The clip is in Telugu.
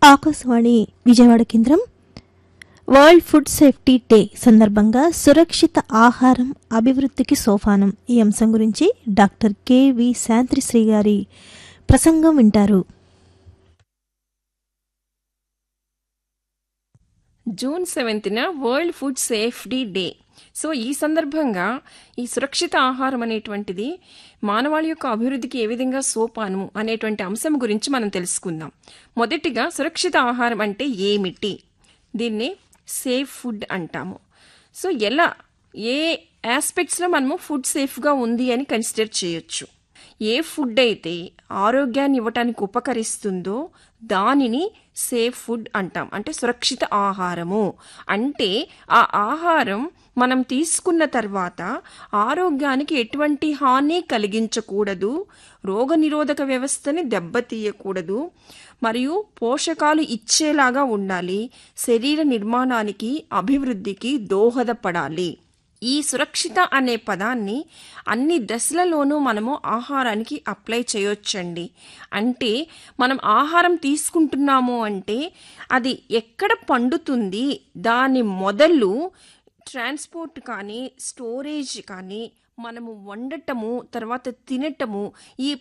ఆకాశవాణి విజయవాడ కేంద్రం వరల్డ్ ఫుడ్ సేఫ్టీ డే సందర్భంగా సురక్షిత ఆహారం అభివృద్ధికి సోపానం ఈ అంశం గురించి డాక్టర్ కెవి శాంత్రిశ్రీ గారి ప్రసంగం వింటారు జూన్ సెవెంత్న world food safety day so ఈ సందర్భంగా ఈ సురక్షిత ఆహారం అనేటువంటిది మానవాళి యొక్క అభివృద్ధికి ఏ విధంగా సోపానము అనేటువంటి అంశం గురించి మనం తెలుసుకుందాం మొదటిగా సురక్షిత ఆహారం అంటే ఏమిటి దీన్ని సేఫ్ ఫుడ్ అంటాము సో ఎలా ఏ ఆస్పెక్ట్స్లో మనము ఫుడ్ సేఫ్గా ఉంది అని కన్సిడర్ చేయొచ్చు ఏ ఫుడ్ అయితే ఆరోగ్యాన్ని ఇవ్వటానికి ఉపకరిస్తుందో దానిని సేఫ్ ఫుడ్ అంటాం అంటే సురక్షిత ఆహారము అంటే ఆ ఆహారం మనం తీసుకున్న తర్వాత ఆరోగ్యానికి ఎటువంటి హాని కలిగించకూడదు రోగనిరోధక వ్యవస్థని దెబ్బతీయకూడదు మరియు పోషకాలు ఇచ్చేలాగా ఉండాలి శరీర నిర్మాణానికి అభివృద్ధికి దోహదపడాలి ఈ సురక్షిత అనే పదాన్ని అన్ని దశలలోనూ మనము ఆహారానికి అప్లై చేయొచ్చండి అంటే మనం ఆహారం తీసుకుంటున్నాము అంటే అది ఎక్కడ పండుతుంది దాని మొదలు ట్రాన్స్పోర్ట్ కానీ స్టోరేజ్ కానీ మనము వండటము తర్వాత తినటము ఈ